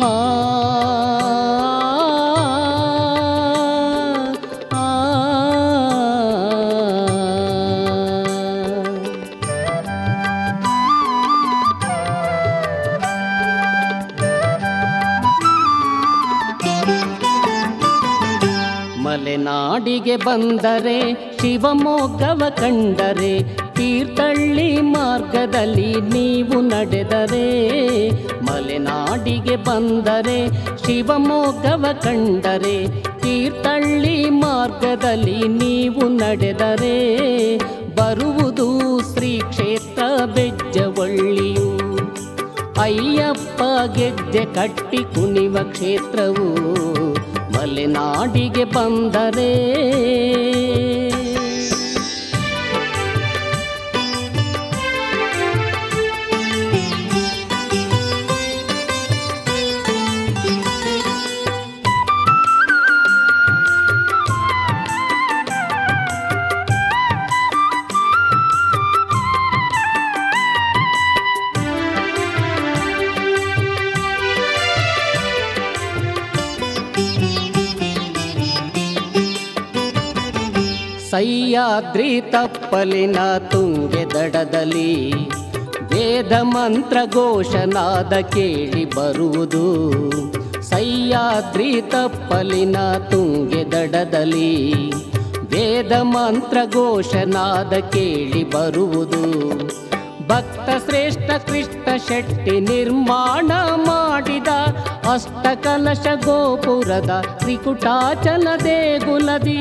ಆ ಆ, ಆ ಮಲೆನಾಡಿಗೆ ಬಂದರೆ ಶಿವಮೊಗ್ಗವ ಕಂಡರೆ ತೀರ್ಥಳ್ಳಿ ಮಾರ್ಗದಲ್ಲಿ ನೀವು ನಡೆದರೆ ಮಲೆನಾಡಿಗೆ ಬಂದರೆ ಶಿವಮೊಗ್ಗವ ಕಂಡರೆ ತೀರ್ಥಳ್ಳಿ ಮಾರ್ಗದಲ್ಲಿ ನೀವು ನಡೆದರೆ ಬರುವುದು ಶ್ರೀ ಕ್ಷೇತ್ರ ಬೆಜ್ಜವಳ್ಳಿಯು ಅಯ್ಯಪ್ಪ ಗೆಜ್ಜೆ ಕಟ್ಟಿ ಕುಣಿವ ಕ್ಷೇತ್ರವು ಮಲೆನಾಡಿಗೆ ಬಂದರೆ ಸಹ್ಯಾದ್ರಿ ತಪ್ಪಲಿನ ತುಂಗೆ ದಡದಲ್ಲಿ ವೇದ ಮಂತ್ರ ಘೋಷನಾದ ಕೇಳಿ ಬರುವುದು ಸಹ್ಯಾದ್ರಿ ತಪ್ಪಲಿನ ತುಂಗೆ ದಡದಲ್ಲಿ ವೇದ ಮಂತ್ರ ಘೋಷನಾದ ಕೇಳಿ ಬರುವುದು ಭಕ್ತ ಶ್ರೇಷ್ಠ ಕೃಷ್ಣ ಶೆಟ್ಟಿ ನಿರ್ಮಾಣ ಮಾಡಿದ ಅಷ್ಟಕಲಶ ಗೋಪುರದ ತ್ರಿಕುಟಾಚಲ ದೇಗುಲದಿ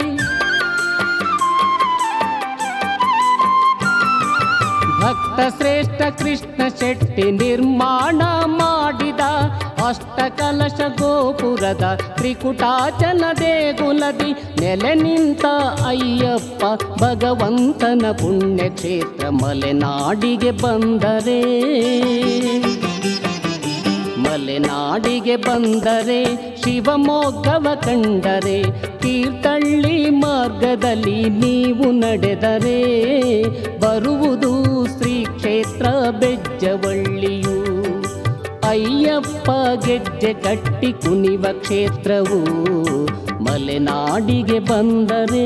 ಭಕ್ತ ಶ್ರೇಷ್ಠ ಕೃಷ್ಣ ಶೆಟ್ಟಿ ನಿರ್ಮಾಣ ಮಾಡಿದ ಅಷ್ಟಕಲಶ ಗೋಪುರದ ತ್ರಿಕುಟಾಚಲ ದೇಗುಲದಿ ನೆಲೆ ನಿಂತ ಅಯ್ಯಪ್ಪ ಭಗವಂತನ ಪುಣ್ಯಕ್ಷೇತ್ರ ಮಲೆನಾಡಿಗೆ ಬಂದರೆ ಮಲೆನಾಡಿಗೆ ಬಂದರೆ ಶಿವಮೊಗ್ಗವ ಕಂಡರೆ ತೀರ್ಥಳ್ಳಿ ಮಾರ್ಗದಲ್ಲಿ ನೀವು ನಡೆದರೆ ಬರುವುದು ಶ್ರೀ ಕ್ಷೇತ್ರ ಬೆಜ್ಜವಳ್ಳಿಯು ಅಯ್ಯಪ್ಪ ಗೆಜ್ಜೆ ಕಟ್ಟಿ ಕುಣಿವ ಕ್ಷೇತ್ರವು ಮಲೆನಾಡಿಗೆ ಬಂದರೆ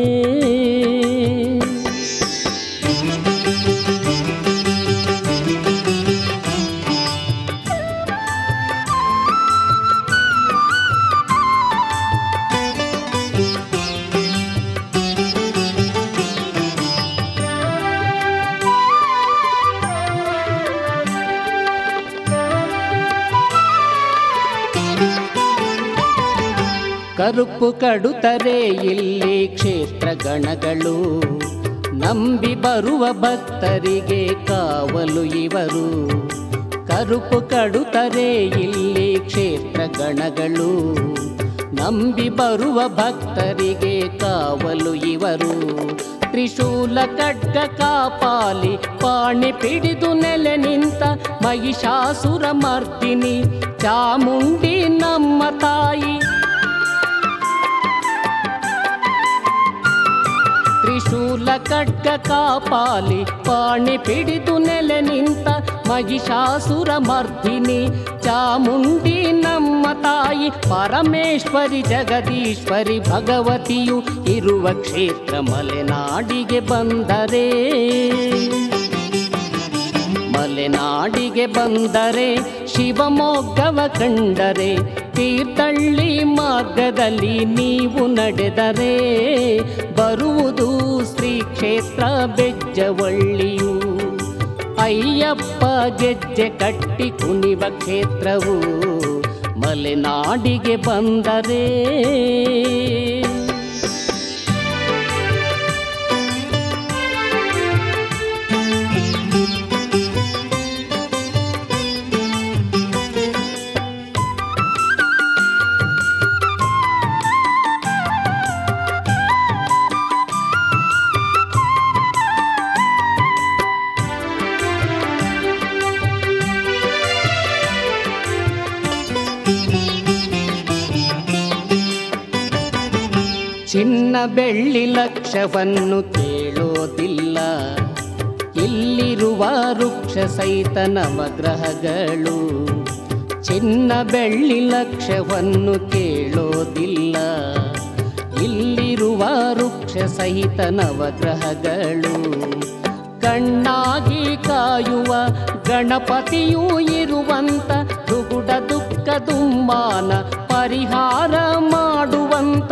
ಕರುಪು ಕಡುತರೆ ಇಲ್ಲಿ ಕ್ಷೇತ್ರ ಗಣಗಳು ನಂಬಿ ಬರುವ ಭಕ್ತರಿಗೆ ಕಾವಲು ಇವರು ಕರುಪು ಕಡುತರೆ ಇಲ್ಲಿ ಕ್ಷೇತ್ರ ಗಣಗಳು ನಂಬಿ ಬರುವ ಭಕ್ತರಿಗೆ ಕಾವಲು ಇವರು ತ್ರಿಶೂಲ ಖಡ್ಗ ಕಾಪಾಲಿ ಪಾಣಿ ಪಿಡಿದು ನೆಲೆ ನಿಂತ ಮಹಿಷಾಸುರ ಮರ್ದಿನಿ ಚಾಮುಂಡಿ ನಮ್ಮ ತಾಯಿ ತ್ರಿಶೂಲ ಖಡ್ಗ ಕಾಪಾಲಿ ಪಾಣಿ ಪಿಡಿದು ನೆಲೆ ನಿಂತ ಮಹಿಷಾಸುರ ಮರ್ದಿನಿ ಚಾಮುಂಡಿ ನಮ್ಮ ತಾಯಿ ಪರಮೇಶ್ವರಿ ಜಗದೀಶ್ವರಿ ಭಗವತಿಯು ಇರುವ ಕ್ಷೇತ್ರ ಮಲೆನಾಡಿಗೆ ಬಂದರೆ ಮಲೆನಾಡಿಗೆ ಬಂದರೆ ಶಿವಮೊಗ್ಗವ ಕಂಡರೆ ತೀರ್ಥಳ್ಳಿ ಮಾರ್ಗದಲ್ಲಿ ನೀವು ನಡೆದರೆ ಬರುವುದು ಶ್ರೀ ಕ್ಷೇತ್ರ ಬೆಜ್ಜವಳ್ಳಿಯು ಅಯ್ಯಪ್ಪ ಗೆಜ್ಜೆ ಕಟ್ಟಿ ಕುಣಿವ ಕ್ಷೇತ್ರವು ಮಲೆನಾಡಿಗೆ ಬಂದರೆ ಚಿನ್ನ ಬೆಳ್ಳಿ ಲಕ್ಷವನ್ನು ಕೇಳೋದಿಲ್ಲ ಇಲ್ಲಿರುವ ವೃಕ್ಷ ಸಹಿತ ನವಗ್ರಹಗಳು ಚಿನ್ನ ಬೆಳ್ಳಿ ಲಕ್ಷ್ಯವನ್ನು ಕೇಳೋದಿಲ್ಲ ಇಲ್ಲಿರುವ ವೃಕ್ಷ ಸಹಿತ ನವಗ್ರಹಗಳು ಕಣ್ಣಾಗಿ ಕಾಯುವ ಗಣಪತಿಯೂ ಇರುವಂತ ದುಗುಡ ದುಃಖ ದುಮ್ಮಾನ ಪರಿಹಾರ ಮಾಡುವಂತ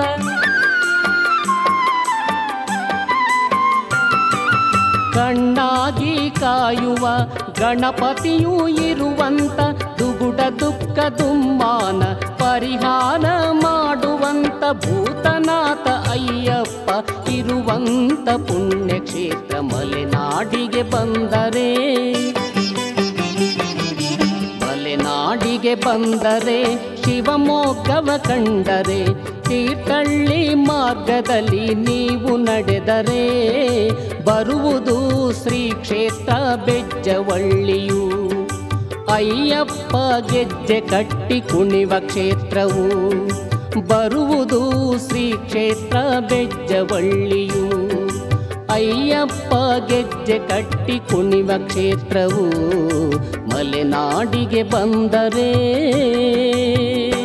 ಕಣ್ಣಾಗಿ ಕಾಯುವ ಗಣಪತಿಯೂ ಇರುವಂತ ದುಗುಡ ದುಃಖ ದುಮ್ಮಾನ ಪರಿಹಾರ ಮಾಡುವಂತ ಭೂತನಾಥ ಅಯ್ಯಪ್ಪ ಇರುವಂತ ಪುಣ್ಯಕ್ಷೇತ್ರ ಮಲೆನಾಡಿಗೆ ಬಂದರೆ ಮಲೆನಾಡಿಗೆ ಬಂದರೆ ಶಿವಮೊಗ್ಗವ ಕಂಡರೆ ತೀರ್ಥಳ್ಳಿ ಮಾರ್ಗದಲ್ಲಿ ನೀವು ನಡೆದರೆ ಬರುವುದು ಶ್ರೀ ಕ್ಷೇತ್ರ ಬೆಜ್ಜವಳ್ಳಿಯು ಅಯ್ಯಪ್ಪ ಗೆಜ್ಜೆ ಕಟ್ಟಿ ಕುಣಿವ ಕ್ಷೇತ್ರವು ಬರುವುದು ಶ್ರೀ ಕ್ಷೇತ್ರ ಬೆಜ್ಜವಳ್ಳಿಯು ಅಯ್ಯಪ್ಪ ಗೆಜ್ಜೆ ಕಟ್ಟಿ ಕುಣಿವ ಕ್ಷೇತ್ರವು ಮಲೆನಾಡಿಗೆ ಬಂದರೆ